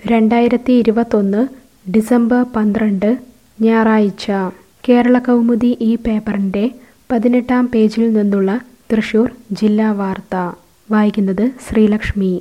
രണ്ടായിരത്തി ഇരുപത്തൊന്ന് ഡിസംബർ പന്ത്രണ്ട് ഞായറാഴ്ച കേരള കൗമുദി ഈ പേപ്പറിൻ്റെ പതിനെട്ടാം പേജിൽ നിന്നുള്ള തൃശൂർ ജില്ലാ വാർത്ത വായിക്കുന്നത് ശ്രീലക്ഷ്മി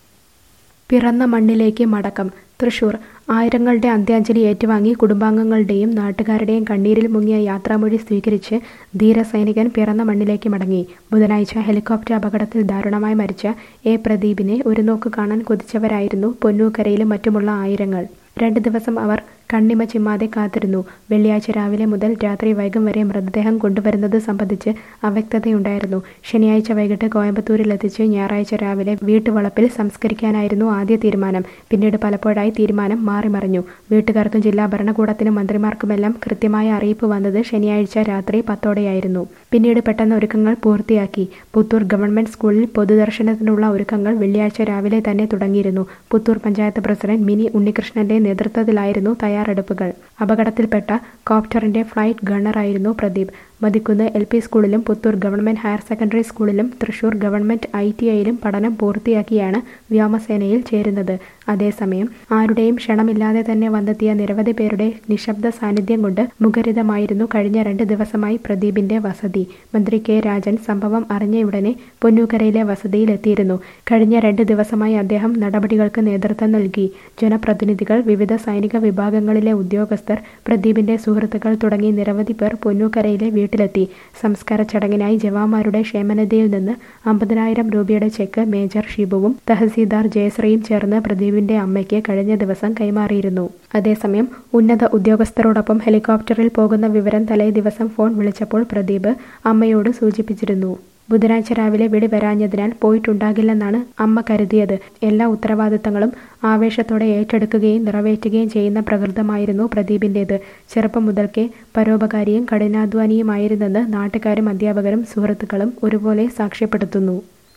പിറന്ന മണ്ണിലേക്ക് മടക്കം തൃശൂർ ആയിരങ്ങളുടെ അന്ത്യാഞ്ജലി ഏറ്റുവാങ്ങി കുടുംബാംഗങ്ങളുടെയും നാട്ടുകാരുടെയും കണ്ണീരിൽ മുങ്ങിയ യാത്രാമൊഴി സ്വീകരിച്ച് ധീരസൈനികൻ പിറന്ന മണ്ണിലേക്ക് മടങ്ങി ബുധനാഴ്ച ഹെലികോപ്റ്റർ അപകടത്തിൽ ദാരുണമായി മരിച്ച എ പ്രദീപിനെ ഒരു നോക്ക് കാണാൻ കൊതിച്ചവരായിരുന്നു പൊന്നൂക്കരയിലും മറ്റുമുള്ള ആയിരങ്ങൾ രണ്ട് ദിവസം അവർ കണ്ണിമ ചിമ്മാതെ കാത്തിരുന്നു വെള്ളിയാഴ്ച രാവിലെ മുതൽ രാത്രി വൈകും വരെ മൃതദേഹം കൊണ്ടുവരുന്നത് സംബന്ധിച്ച് അവ്യക്തതയുണ്ടായിരുന്നു ശനിയാഴ്ച വൈകിട്ട് കോയമ്പത്തൂരിലെത്തിച്ച് ഞായറാഴ്ച രാവിലെ വീട്ടുവളപ്പിൽ സംസ്കരിക്കാനായിരുന്നു ആദ്യ തീരുമാനം പിന്നീട് പലപ്പോഴായി തീരുമാനം മാറിമറിഞ്ഞു വീട്ടുകാർക്കും ജില്ലാ ഭരണകൂടത്തിനും മന്ത്രിമാർക്കുമെല്ലാം കൃത്യമായ അറിയിപ്പ് വന്നത് ശനിയാഴ്ച രാത്രി പത്തോടെയായിരുന്നു പിന്നീട് പെട്ടെന്ന് ഒരുക്കങ്ങൾ പൂർത്തിയാക്കി പുത്തൂർ ഗവൺമെന്റ് സ്കൂളിൽ പൊതുദർശനത്തിനുള്ള ഒരുക്കങ്ങൾ വെള്ളിയാഴ്ച രാവിലെ തന്നെ തുടങ്ങിയിരുന്നു പുത്തൂർ പഞ്ചായത്ത് പ്രസിഡന്റ് മിനി ഉണ്ണികൃഷ്ണന്റെ നേതൃത്വത്തിലായിരുന്നു തയ്യാറെടുപ്പുകൾ അപകടത്തിൽപ്പെട്ട കോപ്റ്ററിന്റെ ഫ്ലൈറ്റ് ഗണ്ണറായിരുന്നു പ്രദീപ് മതിക്കുന്ന് എൽ പി സ്കൂളിലും പുത്തൂർ ഗവൺമെന്റ് ഹയർ സെക്കൻഡറി സ്കൂളിലും തൃശൂർ ഗവൺമെന്റ് ഐ ടി ഐയിലും പഠനം പൂർത്തിയാക്കിയാണ് വ്യോമസേനയിൽ ചേരുന്നത് അതേസമയം ആരുടെയും ക്ഷണമില്ലാതെ തന്നെ വന്നെത്തിയ നിരവധി പേരുടെ നിശബ്ദ സാന്നിധ്യം കൊണ്ട് മുഖരിതമായിരുന്നു കഴിഞ്ഞ രണ്ട് ദിവസമായി പ്രദീപിന്റെ വസതി മന്ത്രി കെ രാജൻ സംഭവം അറിഞ്ഞയുടനെ പൊന്നൂക്കരയിലെ വസതിയിലെത്തിയിരുന്നു കഴിഞ്ഞ രണ്ട് ദിവസമായി അദ്ദേഹം നടപടികൾക്ക് നേതൃത്വം നൽകി ജനപ്രതിനിധികൾ വിവിധ സൈനിക വിഭാഗങ്ങളിലെ ഉദ്യോഗസ്ഥർ പ്രദീപിന്റെ സുഹൃത്തുക്കൾ തുടങ്ങി നിരവധി പേർ പൊന്നൂക്കരയിലെ വീട്ടിലെത്തി സംസ്കാര ചടങ്ങിനായി ജവാന്മാരുടെ ക്ഷേമനിധിയിൽ നിന്ന് അമ്പതിനായിരം രൂപയുടെ ചെക്ക് മേജർ ഷിബുവും തഹസീൽദാർ ജയശ്രീയും ചേർന്ന് പ്രദീപിന്റെ അമ്മയ്ക്ക് കഴിഞ്ഞ ദിവസം കൈമാറിയിരുന്നു അതേസമയം ഉന്നത ഉദ്യോഗസ്ഥരോടൊപ്പം ഹെലികോപ്റ്ററിൽ പോകുന്ന വിവരം തലേ ദിവസം ഫോൺ വിളിച്ചപ്പോൾ പ്രദീപ് അമ്മയോട് സൂചിപ്പിച്ചിരുന്നു ബുധനാഴ്ച രാവിലെ വിളി വരാഞ്ഞതിനാൽ പോയിട്ടുണ്ടാകില്ലെന്നാണ് അമ്മ കരുതിയത് എല്ലാ ഉത്തരവാദിത്തങ്ങളും ആവേശത്തോടെ ഏറ്റെടുക്കുകയും നിറവേറ്റുകയും ചെയ്യുന്ന പ്രകൃതമായിരുന്നു പ്രദീപിൻ്റേത് ചെറുപ്പം മുതൽക്കേ പരോപകാരിയും കഠിനാധ്വാനിയുമായിരുന്നെന്ന് നാട്ടുകാരും അധ്യാപകരും സുഹൃത്തുക്കളും ഒരുപോലെ സാക്ഷ്യപ്പെടുത്തുന്നു